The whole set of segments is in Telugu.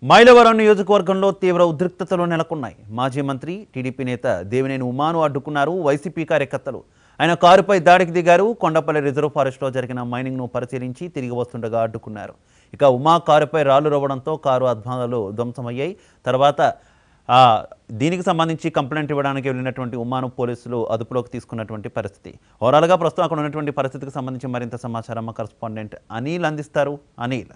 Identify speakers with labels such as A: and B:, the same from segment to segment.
A: మైలవరం నియోజకవర్గంలో తీవ్ర ఉద్రిక్తతలు నెలకొన్నాయి మాజీ మంత్రి టీడీపీ నేత దేవినేని ఉమాను అడ్డుకున్నారు వైసీపీ కార్యకర్తలు ఆయన కారుపై దాడికి దిగారు కొండపల్లి రిజర్వ్ ఫారెస్ట్లో జరిగిన మైనింగ్ను పరిశీలించి తిరిగి వస్తుండగా అడ్డుకున్నారు ఇక ఉమా కారుపై రాళ్లు రవ్వడంతో కారు అధ్వానాలు ధ్వంసమయ్యాయి తర్వాత ఆ, దీనికి సంబంధించి కంప్లైంట్ ఇవ్వడానికి వెళ్ళినటువంటి ఉమాను పోలీసులు అదుపులోకి తీసుకున్నటువంటి పరిస్థితి ఓవరాల్గా ప్రస్తుతం అక్కడ ఉన్నటువంటి పరిస్థితికి సంబంధించి మరింత సమాచారం మా కరస్పాండెంట్ అనిల్ అందిస్తారు అనిల్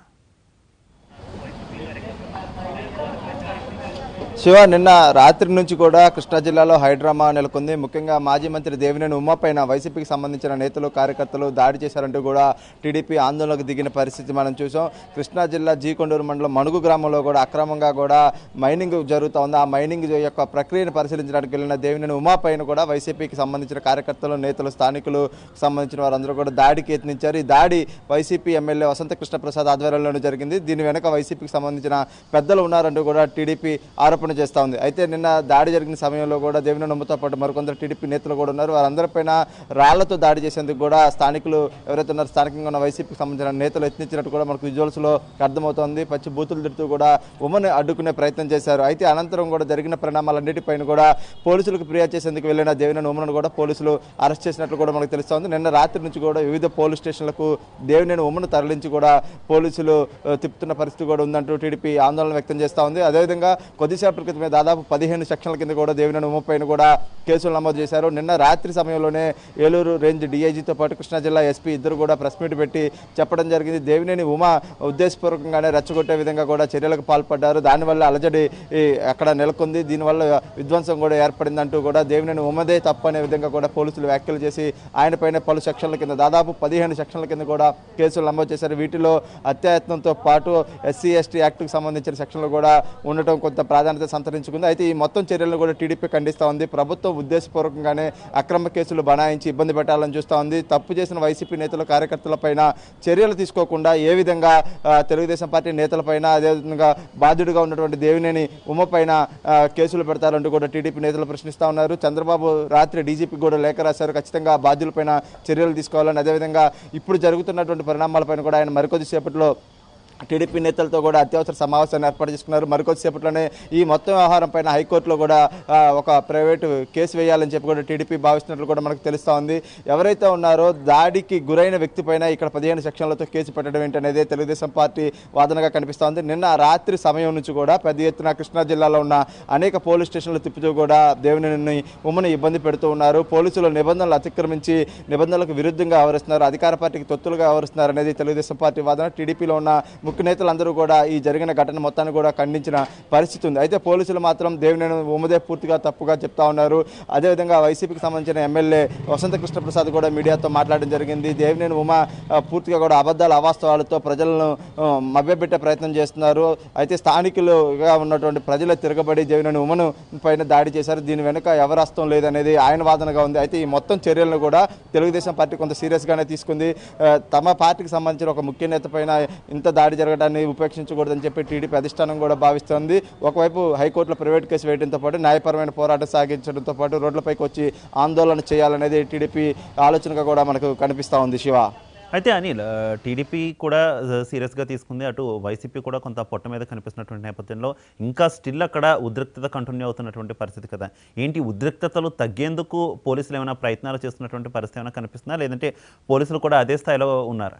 B: శివ నిన్న రాత్రి నుంచి కూడా కృష్ణా జిల్లాలో హైడ్రామా నెలకొంది ముఖ్యంగా మాజీ మంత్రి దేవినేని ఉమా పైన వైసీపీకి సంబంధించిన నేతలు కార్యకర్తలు దాడి చేశారంటూ కూడా టీడీపీ ఆందోళనకు దిగిన పరిస్థితి మనం చూసాం కృష్ణా జిల్లా జీకొండూరు మండలం మణుగు గ్రామంలో కూడా అక్రమంగా కూడా మైనింగ్ జరుగుతూ ఉంది ఆ మైనింగ్ యొక్క ప్రక్రియను పరిశీలించడానికి వెళ్ళిన దేవినేని ఉమా పైన కూడా వైసీపీకి సంబంధించిన కార్యకర్తలు నేతలు స్థానికులు సంబంధించిన వారందరూ కూడా దాడికి యత్నించారు ఈ దాడి వైసీపీ ఎమ్మెల్యే వసంత కృష్ణప్రసాద్ ఆధ్వర్యంలోనే జరిగింది దీని వెనుక వైసీపీకి సంబంధించిన పెద్దలు ఉన్నారంటూ కూడా టీడీపీ ఆరోపణ చేస్తూ ఉంది అయితే నిన్న దాడి జరిగిన సమయంలో కూడా దేవిన నమ్మతో పాటు మరికొందరు టీడీపీ నేతలు కూడా ఉన్నారు వారందరిపైన రాళ్లతో దాడి చేసేందుకు కూడా స్థానికులు ఎవరైతే ఉన్నారో స్థానికంగా ఉన్న వైసీపీకి సంబంధించిన నేతలు యత్నించినట్టు కూడా మనకు విజువల్స్లో అర్థమవుతోంది పచ్చి బూతులు తిడుతూ కూడా ఉమ్మని అడ్డుకునే ప్రయత్నం చేశారు అయితే అనంతరం కూడా జరిగిన పరిణామాలన్నిటిపైన కూడా పోలీసులకు ఫిర్యాదు చేసేందుకు వెళ్ళిన దేవినేని ఉమ్మను కూడా పోలీసులు అరెస్ట్ చేసినట్లు కూడా మనకు తెలుస్తోంది నిన్న రాత్రి నుంచి కూడా వివిధ పోలీస్ స్టేషన్లకు దేవినేని ఉమ్మను తరలించి కూడా పోలీసులు ఆ, తిప్పుతున్న పరిస్థితి కూడా ఉందంటూ టీడీపీ ఆందోళన వ్యక్తం చేస్తూ ఉంది అదేవిధంగా కొద్దిసేపటి క్రితమే దాదాపు పదిహేను సెక్షన్ల కింద కూడా దేవినేని ఉమ్మ పైన కూడా కేసులు నమోదు చేశారు నిన్న రాత్రి సమయంలోనే ఏలూరు రేంజ్ డీఐజీతో పాటు కృష్ణా జిల్లా ఎస్పీ ఇద్దరు కూడా ప్రెస్ మీట్ పెట్టి చెప్పడం జరిగింది దేవినేని ఉమ ఉద్దేశపూర్వకంగానే రెచ్చగొట్టే విధంగా కూడా చర్యలకు పాల్పడ్డారు దానివల్ల అలజడి ఈ, అక్కడ నెలకొంది దీనివల్ల విధ్వంసం కూడా ఏర్పడిందంటూ కూడా దేవినేని ఉమ్మదే తప్పు అనే విధంగా కూడా పోలీసులు వ్యాఖ్యలు చేసి ఆయనపైన పలు సెక్షన్ల కింద దాదాపు పదిహేను సెక్షన్ల కింద కూడా కేసులు నమోదు చేశారు వీటిలో హత్యాయత్నంతో పాటు ఎస్సీ ఎస్టీ యాక్ట్కి సంబంధించిన సెక్షన్లు కూడా ఉండటం కొంత ప్రాధాన్యత సంతరించుకుంది అయితే ఈ మొత్తం చర్యలను కూడా టీడీపీ ఖండిస్తూ ఉంది ప్రభుత్వం ఉద్దేశపూర్వకంగానే అక్రమ కేసులు బనాయించి ఇబ్బంది పెట్టాలని చూస్తూ ఉంది తప్పు చేసిన వైసీపీ నేతలు కార్యకర్తలపైన చర్యలు తీసుకోకుండా ఏ విధంగా ఆ, తెలుగుదేశం పార్టీ నేతలపైన అదేవిధంగా బాధ్యుడిగా ఉన్నటువంటి దేవినేని ఉమ పైన ఆ, కేసులు పెడతారంటూ కూడా టీడీపీ నేతలు ప్రశ్నిస్తూ ఉన్నారు చంద్రబాబు రాత్రి డీజీపీ కూడా లేఖ రాశారు ఖచ్చితంగా బాధ్యులపైన చర్యలు తీసుకోవాలని అదేవిధంగా ఇప్పుడు జరుగుతున్నటువంటి పరిణామాలపైన కూడా ఆయన మరికొద్దిసేపట్లో టీడీపీ నేతలతో కూడా అత్యవసర సమావేశాన్ని ఏర్పాటు చేసుకున్నారు మరికొద్దిసేపట్లోనే ఈ మొత్తం వ్యవహారం పైన హైకోర్టులో కూడా ఆ, ఒక ప్రైవేటు కేసు వేయాలని చెప్పి కూడా టీడీపీ భావిస్తున్నట్లు కూడా మనకు తెలుస్తూ ఉంది ఎవరైతే ఉన్నారో దాడికి గురైన వ్యక్తి పైన ఇక్కడ పదిహేను సెక్షన్లతో కేసు పెట్టడం ఏంటనేదే తెలుగుదేశం పార్టీ వాదనగా కనిపిస్తూ ఉంది నిన్న రాత్రి సమయం నుంచి కూడా పెద్ద ఎత్తున కృష్ణా జిల్లాలో ఉన్న అనేక పోలీస్ స్టేషన్లు తిప్పుతూ కూడా దేవుని ఉమ్మని ఇబ్బంది పెడుతూ ఉన్నారు పోలీసులు నిబంధనలు అతిక్రమించి నిబంధనలకు విరుద్ధంగా వ్యవహరిస్తున్నారు అధికార పార్టీకి తొత్తులుగా వ్యవహరిస్తున్నారు అనేది తెలుగుదేశం పార్టీ వాదన టీడీపీలో ఉన్న ముఖ్య నేతలందరూ కూడా ఈ జరిగిన ఘటన మొత్తాన్ని కూడా ఖండించిన పరిస్థితి ఉంది అయితే పోలీసులు మాత్రం దేవినేని ఉమ్మదే పూర్తిగా తప్పుగా చెప్తా ఉన్నారు అదేవిధంగా వైసీపీకి సంబంధించిన ఎమ్మెల్యే వసంత కృష్ణప్రసాద్ కూడా మీడియాతో మాట్లాడడం జరిగింది దేవినేని ఉమ ఆ, పూర్తిగా కూడా అబద్ధాల అవాస్తవాలతో ప్రజలను ఆ, మభ్యపెట్టే ప్రయత్నం చేస్తున్నారు అయితే స్థానికులుగా ఉన్నటువంటి ప్రజలు తిరగబడి దేవినేని ఉమను పైన దాడి చేశారు దీని వెనుక ఎవరు హస్తం లేదనేది ఆయన వాదనగా ఉంది అయితే ఈ మొత్తం చర్యలను కూడా తెలుగుదేశం పార్టీ కొంత సీరియస్గానే తీసుకుంది ఆ, తమ పార్టీకి సంబంధించిన ఒక ముఖ్య నేత పైన ఇంత దాడి జరగడాన్ని ఉపేక్షించకూడదని చెప్పి టీడీపీ అధిష్టానం కూడా భావిస్తోంది ఒకవైపు హైకోర్టులో ప్రైవేట్ కేసు వేయడంతో పాటు న్యాయపరమైన పోరాటం సాగించడంతో పాటు రోడ్లపైకి వచ్చి ఆందోళన చేయాలనేది టీడీపీ ఆలోచనగా కూడా మనకు కనిపిస్తూ ఉంది శివ
A: అయితే అనిల్ ఆ, టీడీపీ కూడా ఆ, సీరియస్గా తీసుకుంది అటు వైసీపీ కూడా కొంత పొట్ట మీద కనిపిస్తున్నటువంటి నేపథ్యంలో ఇంకా స్టిల్ అక్కడ ఉద్రిక్తత కంటిన్యూ అవుతున్నటువంటి పరిస్థితి కదా ఏంటి ఉద్రిక్తతలు తగ్గేందుకు పోలీసులు ఏమైనా ప్రయత్నాలు చేస్తున్నటువంటి పరిస్థితి ఏమైనా కనిపిస్తుందా లేదంటే పోలీసులు కూడా అదే స్థాయిలో ఉన్నారా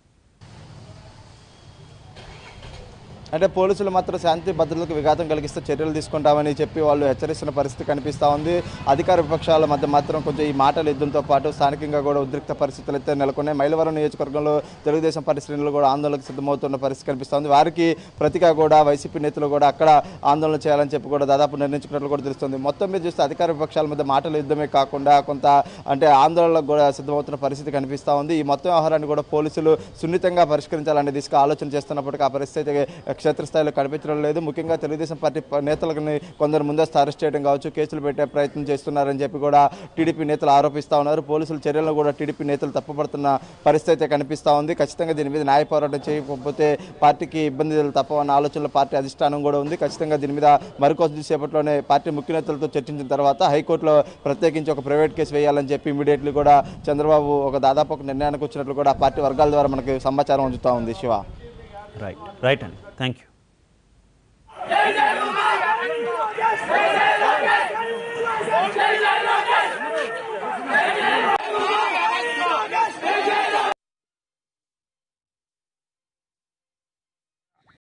B: అంటే పోలీసులు మాత్రం శాంతి భద్రతలకు విఘాతం కలిగిస్తే చర్యలు తీసుకుంటామని చెప్పి వాళ్ళు హెచ్చరిస్తున్న పరిస్థితి కనిపిస్తూ ఉంది అధికార విపక్షాల మధ్య మాత్రం కొంచెం ఈ మాటల యుద్ధంతో పాటు స్థానికంగా కూడా ఉద్రిక్త పరిస్థితులు అయితే నెలకొన్నాయి మైలవరం నియోజకవర్గంలో తెలుగుదేశం పార్టీ శ్రేణులు కూడా ఆందోళనకు సిద్ధమవుతున్న పరిస్థితి కనిపిస్తూ ఉంది వారికి ప్రతిగా కూడా వైసీపీ నేతలు కూడా అక్కడ ఆందోళన చేయాలని చెప్పి కూడా దాదాపు నిర్ణయించుకున్నట్లు కూడా తెలుస్తుంది మొత్తం మీద చూస్తే అధికార విపక్షాల మధ్య మాటల యుద్ధమే కాకుండా కొంత అంటే ఆందోళనకు కూడా సిద్ధమవుతున్న పరిస్థితి కనిపిస్తూ ఉంది ఈ మొత్తం వ్యవహారాన్ని కూడా పోలీసులు సున్నితంగా పరిష్కరించాలనే దిశగా ఆలోచన చేస్తున్నప్పటికీ ఆ పరిస్థితి క్షేత్రస్థాయిలో కనిపించడం లేదు ముఖ్యంగా తెలుగుదేశం పార్టీ ప- నేతలకు కొందరు ముందస్తు అరెస్ట్ చేయడం కావచ్చు కేసులు పెట్టే ప్రయత్నం చేస్తున్నారని చెప్పి కూడా టీడీపీ నేతలు ఆరోపిస్తూ ఉన్నారు పోలీసుల చర్యలను కూడా టీడీపీ నేతలు తప్పుపడుతున్న పరిస్థితి అయితే కనిపిస్తూ ఉంది ఖచ్చితంగా దీని మీద న్యాయ పోరాటం చేయకపోతే పార్టీకి ఇబ్బందులు తప్పవన్న ఆలోచనలో పార్టీ అధిష్టానం కూడా ఉంది ఖచ్చితంగా దీని మీద మరికొద్ది సేపట్లోనే పార్టీ ముఖ్య నేతలతో చర్చించిన తర్వాత హైకోర్టులో ప్రత్యేకించి ఒక ప్రైవేట్ కేసు వేయాలని చెప్పి ఇమీడియట్లీ కూడా చంద్రబాబు ఒక దాదాపు ఒక నిర్ణయానికి వచ్చినట్లు కూడా ఆ పార్టీ వర్గాల ద్వారా మనకి సమాచారం అందుతూ ఉంది శివ
A: రైట్ రైట్ అండి థ్యాంక్ యూ
C: జై